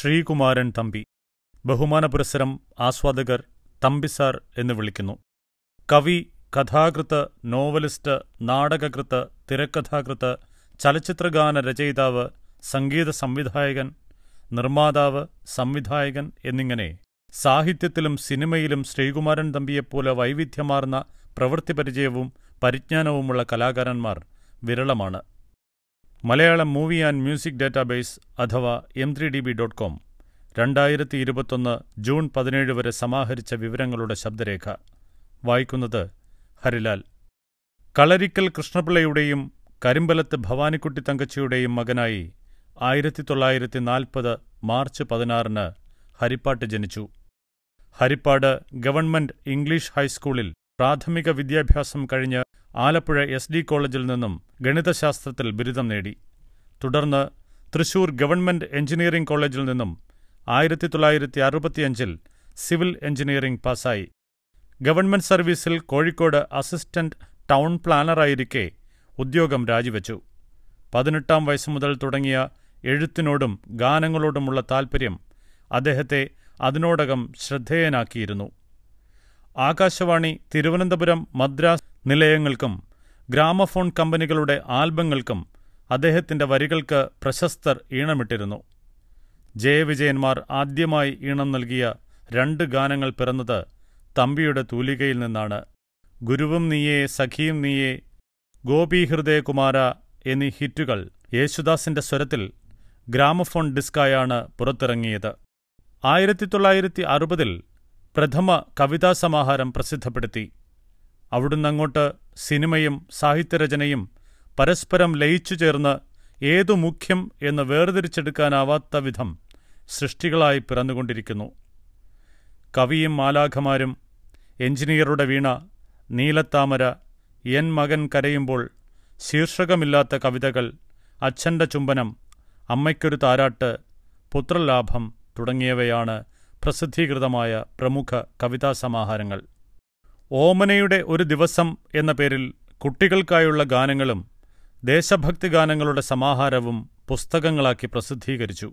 ശ്രീകുമാരൻ തമ്പി ബഹുമാന പുരസ്സരം ആസ്വാദകർ തമ്പിസാർ എന്ന് വിളിക്കുന്നു കവി കഥാകൃത്ത് നോവലിസ്റ്റ് നാടകകൃത്ത് തിരക്കഥാകൃത്ത് ചലച്ചിത്രഗാന രചയിതാവ് സംഗീത സംവിധായകൻ നിർമ്മാതാവ് സംവിധായകൻ എന്നിങ്ങനെ സാഹിത്യത്തിലും സിനിമയിലും ശ്രീകുമാരൻ തമ്പിയെപ്പോലെ വൈവിധ്യമാർന്ന പ്രവൃത്തിപരിചയവും പരിജ്ഞാനവുമുള്ള കലാകാരന്മാർ വിരളമാണ് Malayalam movie and music database അഥവാ M three D B dot com രണ്ടായിരത്തി ഇരുപത്തൊന്ന് ജൂൺ പതിനേഴ് വരെ സമാഹരിച്ച വിവരങ്ങളുടെ ശബ്ദരേഖ വായിക്കുന്നത് ഹരിലാൽ കളരിക്കൽ കൃഷ്ണപിള്ളയുടെയും കരിമ്പലത്ത് ഭവാനിക്കുട്ടി തങ്കച്ചിയുടെയും മകനായി ആയിരത്തി തൊള്ളായിരത്തി നാൽപ്പത് മാർച്ച് പതിനാറിന് ഹരിപ്പാട്ട് ജനിച്ചു ഹരിപ്പാട് ഗവൺമെന്റ് ഇംഗ്ലീഷ് ഹൈസ്കൂളിൽ പ്രാഥമിക വിദ്യാഭ്യാസം കഴിഞ്ഞ് ആലപ്പുഴ എസ് ഡി കോളേജിൽ നിന്നും ഗണിതശാസ്ത്രത്തിൽ ബിരുദം നേടി തുടർന്ന് തൃശൂർ ഗവൺമെന്റ് എഞ്ചിനീയറിംഗ് കോളേജിൽ നിന്നും ആയിരത്തി തൊള്ളായിരത്തി അറുപത്തിയഞ്ചിൽ സിവിൽ എഞ്ചിനീയറിംഗ് പാസായി ഗവൺമെന്റ് സർവീസിൽ കോഴിക്കോട് അസിസ്റ്റന്റ് ടൗൺ പ്ലാനറായിരിക്കെ ഉദ്യോഗം രാജിവെച്ചു പതിനെട്ടാം വയസ്സു മുതൽ തുടങ്ങിയ എഴുത്തിനോടും ഗാനങ്ങളോടുമുള്ള താൽപ്പര്യം അദ്ദേഹത്തെ അതിനോടകം ശ്രദ്ധേയനാക്കിയിരുന്നു ആകാശവാണി തിരുവനന്തപുരം മദ്രാസ് നിലയങ്ങൾക്കും ഗ്രാമഫോൺ കമ്പനികളുടെ ആൽബങ്ങൾക്കും അദ്ദേഹത്തിന്റെ വരികൾക്ക് പ്രശസ്തർ ഈണമിട്ടിരുന്നു ജയവിജയന്മാർ ആദ്യമായി ഈണം നൽകിയ രണ്ട് ഗാനങ്ങൾ പിറന്നത് തമ്പിയുടെ തൂലികയിൽ നിന്നാണ് ഗുരുവും നീയേ സഖിയും നീയേ ഗോപീഹൃദയകുമാര എന്നീ ഹിറ്റുകൾ യേശുദാസിന്റെ സ്വരത്തിൽ ഗ്രാമഫോൺ ഡിസ്കായാണ് പുറത്തിറങ്ങിയത് ആയിരത്തി തൊള്ളായിരത്തി അറുപതിൽ പ്രഥമ കവിതാസമാഹാരം പ്രസിദ്ധപ്പെടുത്തി അവിടുന്നങ്ങോട്ട് സിനിമയും സാഹിത്യരചനയും പരസ്പരം ലയിച്ചു ചേർന്ന് ഏതു മുഖ്യം എന്ന് വേർതിരിച്ചെടുക്കാനാവാത്ത വിധം സൃഷ്ടികളായി പിറന്നുകൊണ്ടിരിക്കുന്നു കവിയും മാലാഖമാരും എഞ്ചിനീയറുടെ വീണ നീലത്താമര എൻ മകൻ കരയുമ്പോൾ ശീർഷകമില്ലാത്ത കവിതകൾ അച്ഛന്റെ ചുംബനം അമ്മയ്ക്കൊരു താരാട്ട് പുത്രലാഭം തുടങ്ങിയവയാണ് പ്രസിദ്ധീകൃതമായ പ്രമുഖ കവിതാസമാഹാരങ്ങൾ ഓമനയുടെ ഒരു ദിവസം എന്ന പേരിൽ കുട്ടികൾക്കായുള്ള ഗാനങ്ങളും ദേശഭക്തി ഗാനങ്ങളുടെ സമാഹാരവും പുസ്തകങ്ങളാക്കി പ്രസിദ്ധീകരിച്ചു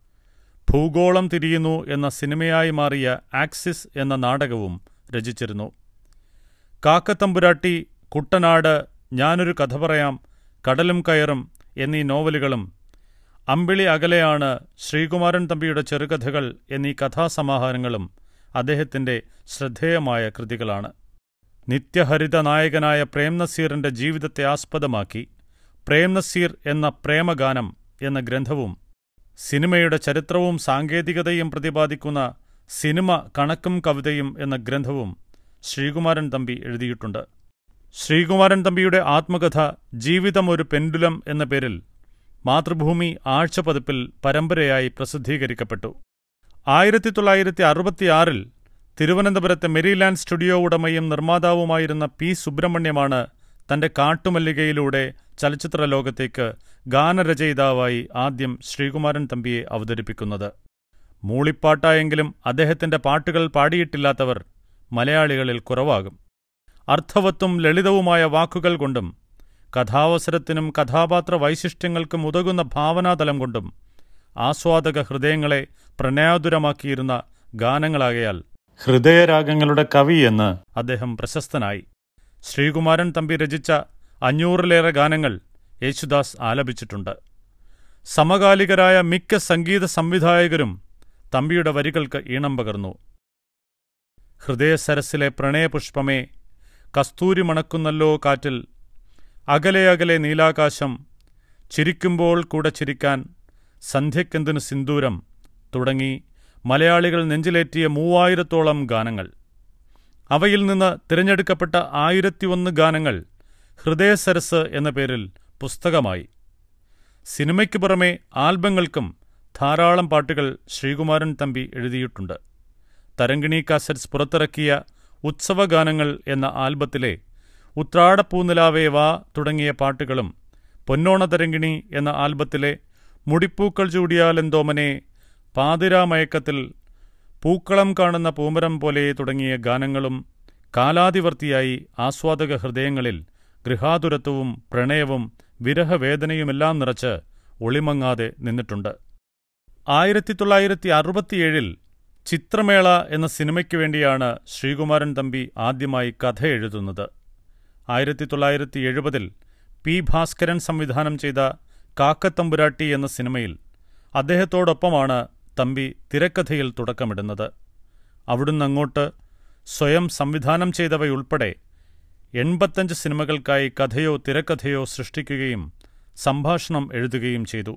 ഭൂഗോളം തിരിയുന്നു എന്ന സിനിമയായി മാറിയ ആക്സിസ് എന്ന നാടകവും രചിച്ചിരുന്നു കാക്കത്തമ്പുരാട്ടി കുട്ടനാട് ഞാനൊരു കഥ പറയാം കടലും കയറും എന്നീ നോവലുകളും അമ്പിളി അകലെയാണ് ശ്രീകുമാരൻ തമ്പിയുടെ ചെറുകഥകൾ എന്നീ കഥാസമാഹാരങ്ങളും അദ്ദേഹത്തിന്റെ ശ്രദ്ധേയമായ കൃതികളാണ് നിത്യഹരിത നായകനായ പ്രേം നസീറിന്റെ ജീവിതത്തെ ആസ്പദമാക്കി പ്രേം നസീർ എന്ന പ്രേമഗാനം എന്ന ഗ്രന്ഥവും സിനിമയുടെ ചരിത്രവും സാങ്കേതികതയും പ്രതിപാദിക്കുന്ന സിനിമ കണക്കും കവിതയും എന്ന ഗ്രന്ഥവും ശ്രീകുമാരൻ തമ്പി എഴുതിയിട്ടുണ്ട് ശ്രീകുമാരൻ തമ്പിയുടെ ആത്മകഥ ജീവിതം ഒരു പെൻഡുലം എന്ന പേരിൽ മാതൃഭൂമി ആഴ്ചപതിപ്പിൽ പരമ്പരയായി പ്രസിദ്ധീകരിക്കപ്പെട്ടു ആയിരത്തി തൊള്ളായിരത്തി അറുപത്തിയാറിൽ തിരുവനന്തപുരത്തെ മെരിലാൻഡ് സ്റ്റുഡിയോ ഉടമയും നിർമ്മാതാവുമായിരുന്ന പി സുബ്രഹ്മണ്യമാണ് തന്റെ കാട്ടുമല്ലികയിലൂടെ ചലച്ചിത്ര ലോകത്തേക്ക് ഗാനരചയിതാവായി ആദ്യം ശ്രീകുമാരൻ തമ്പിയെ അവതരിപ്പിക്കുന്നത് മൂളിപ്പാട്ടായെങ്കിലും അദ്ദേഹത്തിന്റെ പാട്ടുകൾ പാടിയിട്ടില്ലാത്തവർ മലയാളികളിൽ കുറവാകും അർത്ഥവത്തും ലളിതവുമായ വാക്കുകൾ കൊണ്ടും കഥാവസരത്തിനും കഥാപാത്ര വൈശിഷ്ട്യങ്ങൾക്കും ഉതകുന്ന ഭാവനാതലം കൊണ്ടും ആസ്വാദക ഹൃദയങ്ങളെ പ്രണയാതുരമാക്കിയിരുന്ന ഗാനങ്ങളാകയാൽ ഹൃദയരാഗങ്ങളുടെ കവി എന്ന് അദ്ദേഹം പ്രശസ്തനായി ശ്രീകുമാരൻ തമ്പി രചിച്ച അഞ്ഞൂറിലേറെ ഗാനങ്ങൾ യേശുദാസ് ആലപിച്ചിട്ടുണ്ട് സമകാലികരായ മിക്ക സംഗീത സംവിധായകരും തമ്പിയുടെ വരികൾക്ക് ഈണം പകർന്നു ഹൃദയസരസിലെ പ്രണയപുഷ്പമേ കസ്തൂരി മണക്കുന്നല്ലോ കാറ്റിൽ അകലെ അകലെ നീലാകാശം ചിരിക്കുമ്പോൾ കൂടെ ചിരിക്കാൻ സന്ധ്യക്കെന്തിനു സിന്ദൂരം തുടങ്ങി മലയാളികൾ നെഞ്ചിലേറ്റിയ മൂവായിരത്തോളം ഗാനങ്ങൾ അവയിൽ നിന്ന് തിരഞ്ഞെടുക്കപ്പെട്ട ആയിരത്തിയൊന്ന് ഗാനങ്ങൾ ഹൃദയസരസ് എന്ന പേരിൽ പുസ്തകമായി സിനിമയ്ക്കു പുറമെ ആൽബങ്ങൾക്കും ധാരാളം പാട്ടുകൾ ശ്രീകുമാരൻ തമ്പി എഴുതിയിട്ടുണ്ട് തരങ്കിണി കാസറ്റ്സ് പുറത്തിറക്കിയ ഉത്സവഗാനങ്ങൾ എന്ന ആൽബത്തിലെ ഉത്രാടപ്പൂനിലാവേ വാ തുടങ്ങിയ പാട്ടുകളും പൊന്നോണതരങ്കിണി എന്ന ആൽബത്തിലെ മുടിപ്പൂക്കൾ ചൂടിയാലെന്തോമനെ പാതിരാമയക്കത്തിൽ പൂക്കളം കാണുന്ന പൂമരം പോലെ തുടങ്ങിയ ഗാനങ്ങളും കാലാതിവർത്തിയായി ആസ്വാദക ഹൃദയങ്ങളിൽ ഗൃഹാതുരത്വവും പ്രണയവും വിരഹവേദനയുമെല്ലാം നിറച്ച് ഒളിമങ്ങാതെ നിന്നിട്ടുണ്ട് ആയിരത്തി തൊള്ളായിരത്തി അറുപത്തിയേഴിൽ ചിത്രമേള എന്ന സിനിമയ്ക്ക് വേണ്ടിയാണ് ശ്രീകുമാരൻ തമ്പി ആദ്യമായി കഥ എഴുതുന്നത് ആയിരത്തി തൊള്ളായിരത്തി എഴുപതിൽ പി ഭാസ്കരൻ സംവിധാനം ചെയ്ത കാക്കത്തമ്പുരാട്ടി എന്ന സിനിമയിൽ അദ്ദേഹത്തോടൊപ്പമാണ് തമ്പി തിരക്കഥയിൽ തുടക്കമിടുന്നത് അവിടുന്നങ്ങോട്ട് സ്വയം സംവിധാനം ചെയ്തവയുൾപ്പെടെ എൺപത്തഞ്ച് സിനിമകൾക്കായി കഥയോ തിരക്കഥയോ സൃഷ്ടിക്കുകയും സംഭാഷണം എഴുതുകയും ചെയ്തു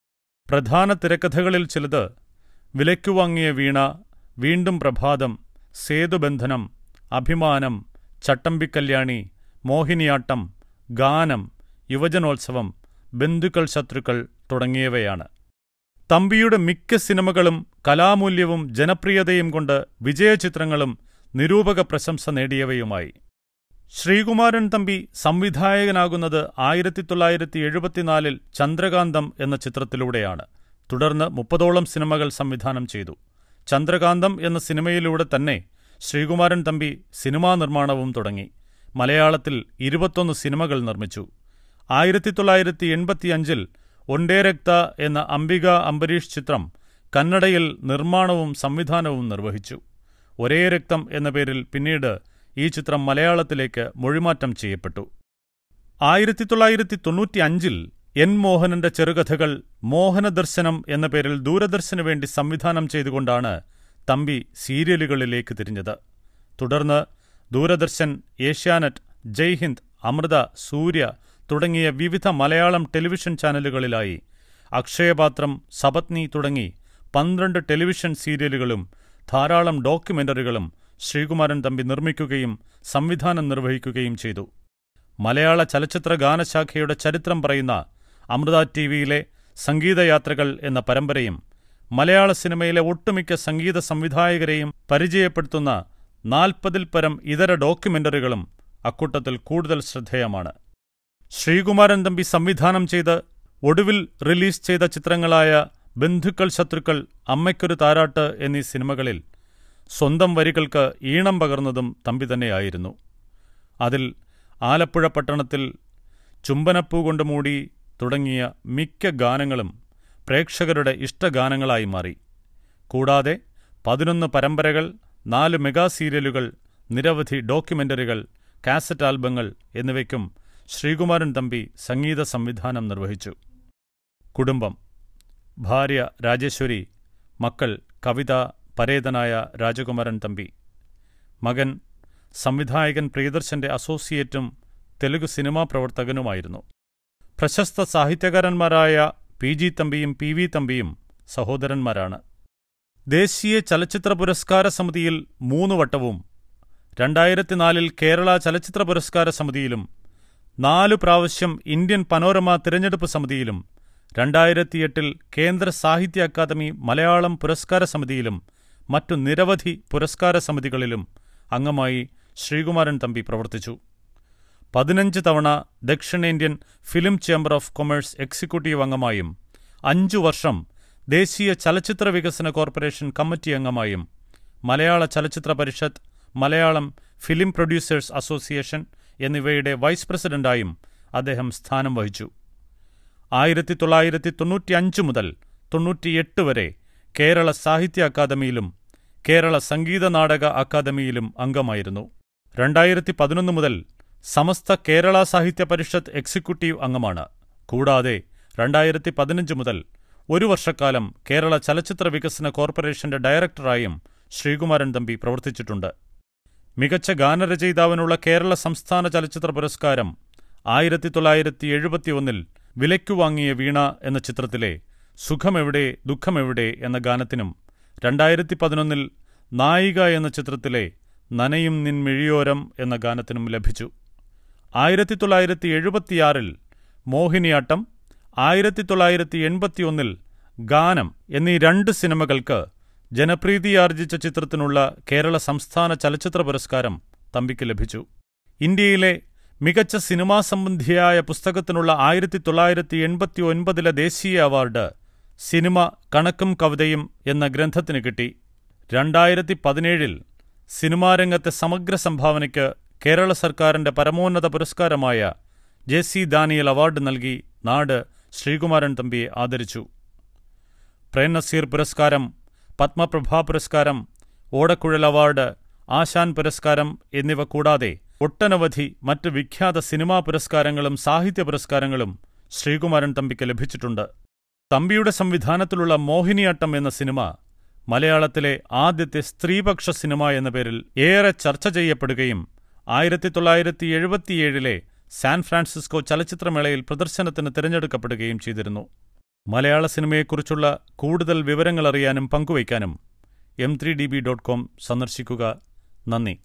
പ്രധാന തിരക്കഥകളിൽ ചിലത് വിലയ്ക്കുവാങ്ങിയ വീണ വീണ്ടും പ്രഭാതം സേതുബന്ധനം അഭിമാനം ചട്ടമ്പിക്കല്യാണി മോഹിനിയാട്ടം ഗാനം യുവജനോത്സവം ബന്ധുക്കൾ ശത്രുക്കൾ തുടങ്ങിയവയാണ് തമ്പിയുടെ മിക്ക സിനിമകളും കലാമൂല്യവും ജനപ്രിയതയും കൊണ്ട് വിജയചിത്രങ്ങളും നിരൂപക പ്രശംസ നേടിയവയുമായി ശ്രീകുമാരൻ തമ്പി സംവിധായകനാകുന്നത് ആയിരത്തി തൊള്ളായിരത്തി എഴുപത്തിനാലിൽ ചന്ദ്രകാന്തം എന്ന ചിത്രത്തിലൂടെയാണ് തുടർന്ന് മുപ്പതോളം സിനിമകൾ സംവിധാനം ചെയ്തു ചന്ദ്രകാന്തം എന്ന സിനിമയിലൂടെ തന്നെ ശ്രീകുമാരൻ തമ്പി സിനിമാ നിർമ്മാണവും തുടങ്ങി മലയാളത്തിൽ ഇരുപത്തൊന്ന് സിനിമകൾ നിർമ്മിച്ചു ആയിരത്തി തൊള്ളായിരത്തി എൺപത്തിയഞ്ചിൽ ഒണ്ടേരക്ത എന്ന അംബിക അംബരീഷ് ചിത്രം കന്നഡയിൽ നിർമ്മാണവും സംവിധാനവും നിർവഹിച്ചു ഒരേ രക്തം എന്ന പേരിൽ പിന്നീട് ഈ ചിത്രം മലയാളത്തിലേക്ക് മൊഴിമാറ്റം ചെയ്യപ്പെട്ടു ആയിരത്തി തൊള്ളായിരത്തി തൊണ്ണൂറ്റിയഞ്ചിൽ എൻ മോഹനന്റെ ചെറുകഥകൾ മോഹനദർശനം എന്ന പേരിൽ ദൂരദർശന് വേണ്ടി സംവിധാനം ചെയ്തുകൊണ്ടാണ് തമ്പി സീരിയലുകളിലേക്ക് തിരിഞ്ഞത് തുടർന്ന് ദൂരദർശൻ ഏഷ്യാനെറ്റ് ജയ്ഹിന്ദ് അമൃത സൂര്യ തുടങ്ങിയ വിവിധ മലയാളം ടെലിവിഷൻ ചാനലുകളിലായി അക്ഷയപാത്രം സപത്നി തുടങ്ങി പന്ത്രണ്ട് ടെലിവിഷൻ സീരിയലുകളും ധാരാളം ഡോക്യുമെന്ററികളും ശ്രീകുമാരൻ തമ്പി നിർമ്മിക്കുകയും സംവിധാനം നിർവഹിക്കുകയും ചെയ്തു മലയാള ചലച്ചിത്ര ഗാനശാഖയുടെ ചരിത്രം പറയുന്ന അമൃത ടി വിയിലെ സംഗീതയാത്രകൾ എന്ന പരമ്പരയും മലയാള സിനിമയിലെ ഒട്ടുമിക്ക സംഗീത സംവിധായകരെയും പരിചയപ്പെടുത്തുന്ന നാൽപ്പതിൽ പരം ഇതര ഡോക്യുമെന്ററികളും അക്കൂട്ടത്തിൽ കൂടുതൽ ശ്രദ്ധേയമാണ് ശ്രീകുമാരൻ തമ്പി സംവിധാനം ചെയ്ത് ഒടുവിൽ റിലീസ് ചെയ്ത ചിത്രങ്ങളായ ബന്ധുക്കൾ ശത്രുക്കൾ അമ്മയ്ക്കൊരു താരാട്ട് എന്നീ സിനിമകളിൽ സ്വന്തം വരികൾക്ക് ഈണം പകർന്നതും തമ്പി തന്നെയായിരുന്നു അതിൽ ആലപ്പുഴ പട്ടണത്തിൽ ചുംബനപ്പൂ കൊണ്ട് മൂടി തുടങ്ങിയ മിക്ക ഗാനങ്ങളും പ്രേക്ഷകരുടെ ഇഷ്ടഗാനങ്ങളായി മാറി കൂടാതെ പതിനൊന്ന് പരമ്പരകൾ നാല് മെഗാ സീരിയലുകൾ നിരവധി ഡോക്യുമെന്ററികൾ കാസറ്റ് ആൽബങ്ങൾ എന്നിവയ്ക്കും ശ്രീകുമാരൻ തമ്പി സംഗീത സംവിധാനം നിർവഹിച്ചു കുടുംബം ഭാര്യ രാജേശ്വരി മക്കൾ കവിത പരേതനായ രാജകുമാരൻ തമ്പി മകൻ സംവിധായകൻ പ്രിയദർശന്റെ അസോസിയേറ്റും തെലുഗു സിനിമാ പ്രവർത്തകനുമായിരുന്നു പ്രശസ്ത സാഹിത്യകാരന്മാരായ പി ജി തമ്പിയും പി വി തമ്പിയും സഹോദരന്മാരാണ് ദേശീയ ചലച്ചിത്ര പുരസ്കാര സമിതിയിൽ മൂന്ന് വട്ടവും രണ്ടായിരത്തിനാലിൽ കേരള ചലച്ചിത്ര പുരസ്കാര സമിതിയിലും നാലു പ്രാവശ്യം ഇന്ത്യൻ പനോരമ തിരഞ്ഞെടുപ്പ് സമിതിയിലും രണ്ടായിരത്തിയെട്ടിൽ കേന്ദ്ര സാഹിത്യ അക്കാദമി മലയാളം പുരസ്കാര സമിതിയിലും മറ്റു നിരവധി പുരസ്കാര സമിതികളിലും അംഗമായി ശ്രീകുമാരൻ തമ്പി പ്രവർത്തിച്ചു പതിനഞ്ച് തവണ ദക്ഷിണേന്ത്യൻ film chamber of commerce executive അംഗമായും അഞ്ചു വർഷം ദേശീയ ചലച്ചിത്ര വികസന കോർപ്പറേഷൻ കമ്മിറ്റി അംഗമായും മലയാള ചലച്ചിത്ര പരിഷത്ത് മലയാളം ഫിലിം പ്രൊഡ്യൂസേഴ്സ് അസോസിയേഷൻ എന്നിവയുടെ വൈസ് പ്രസിഡന്റായും അദ്ദേഹം സ്ഥാനം വഹിച്ചു ആയിരത്തി തൊള്ളായിരത്തി തൊണ്ണൂറ്റിയഞ്ച് മുതൽ തൊണ്ണൂറ്റിയെട്ട് വരെ കേരള സാഹിത്യ അക്കാദമിയിലും കേരള സംഗീത നാടക അക്കാദമിയിലും അംഗമായിരുന്നു രണ്ടായിരത്തി പതിനൊന്ന് മുതൽ സമസ്ത കേരള സാഹിത്യ പരിഷത്ത് എക്സിക്യൂട്ടീവ് അംഗമാണ് കൂടാതെ രണ്ടായിരത്തി പതിനഞ്ച് മുതൽ ഒരു വർഷക്കാലം കേരള ചലച്ചിത്ര വികസന കോർപ്പറേഷന്റെ ഡയറക്ടറായും ശ്രീകുമാരൻ തമ്പി പ്രവർത്തിച്ചിട്ടുണ്ട് മികച്ച ഗാനരചയിതാവിനുള്ള കേരള സംസ്ഥാന ചലച്ചിത്ര പുരസ്കാരം ആയിരത്തി തൊള്ളായിരത്തി എഴുപത്തിയൊന്നിൽ വിലയ്ക്കു വാങ്ങിയ വീണ എന്ന ചിത്രത്തിലെ സുഖമെവിടെ ദുഃഖമെവിടെ എന്ന ഗാനത്തിനും രണ്ടായിരത്തി പതിനൊന്നിൽ നായിക എന്ന ചിത്രത്തിലെ നനയും നിൻ മിഴിയോരം എന്ന ഗാനത്തിനും ലഭിച്ചു ആയിരത്തി തൊള്ളായിരത്തി എഴുപത്തിയാറിൽ മോഹിനിയാട്ടം ആയിരത്തി തൊള്ളായിരത്തി എൺപത്തിയൊന്നിൽ ഗാനം എന്നീ രണ്ട് സിനിമകൾക്ക് ജനപ്രീതിയാർജിച്ച ചിത്രത്തിനുള്ള കേരള സംസ്ഥാന ചലച്ചിത്ര പുരസ്കാരം തമ്പിക്ക് ലഭിച്ചു ഇന്ത്യയിലെ മികച്ച സിനിമാ സംബന്ധിയായ പുസ്തകത്തിനുള്ള ആയിരത്തി തൊള്ളായിരത്തി എൺപത്തി ഒൻപതിലെ ദേശീയ അവാർഡ് സിനിമ കണക്കും കവിതയും എന്ന ഗ്രന്ഥത്തിന് കിട്ടി രണ്ടായിരത്തി പതിനേഴിൽ സിനിമാരംഗത്തെ സമഗ്ര സംഭാവനയ്ക്ക് കേരള സർക്കാരിന്റെ പരമോന്നത പുരസ്കാരമായ ജെ സി ദാനിയൽ അവാർഡ് നൽകി നാട് ശ്രീകുമാരൻ തമ്പിയെ ആദരിച്ചു പ്രേം നസീർ പുരസ്കാരം പത്മപ്രഭ പുരസ്കാരം ഓടക്കുഴൽ അവാർഡ് ആശാൻ പുരസ്കാരം എന്നിവ കൂടാതെ ഒട്ടനവധി മറ്റ് വിഖ്യാത സിനിമാ പുരസ്കാരങ്ങളും സാഹിത്യ പുരസ്കാരങ്ങളും ശ്രീകുമാരൻ തമ്പിക്ക് ലഭിച്ചിട്ടുണ്ട് തമ്പിയുടെ സംവിധാനത്തിലുള്ള മോഹിനിയാട്ടം എന്ന സിനിമ മലയാളത്തിലെ ആദ്യത്തെ സ്ത്രീപക്ഷ സിനിമ എന്ന പേരിൽ ഏറെ ചർച്ച ചെയ്യപ്പെടുകയും ആയിരത്തി തൊള്ളായിരത്തി എഴുപത്തിയേഴിലെ സാൻ ഫ്രാൻസിസ്കോ ചലച്ചിത്രമേളയിൽ പ്രദർശനത്തിന് തിരഞ്ഞെടുക്കപ്പെടുകയും ചെയ്തിരുന്നു മലയാള സിനിമയെക്കുറിച്ചുള്ള കൂടുതൽ വിവരങ്ങൾ അറിയാനും പങ്കുവയ്ക്കാനും M three D B dot com സന്ദർശിക്കുക നന്ദി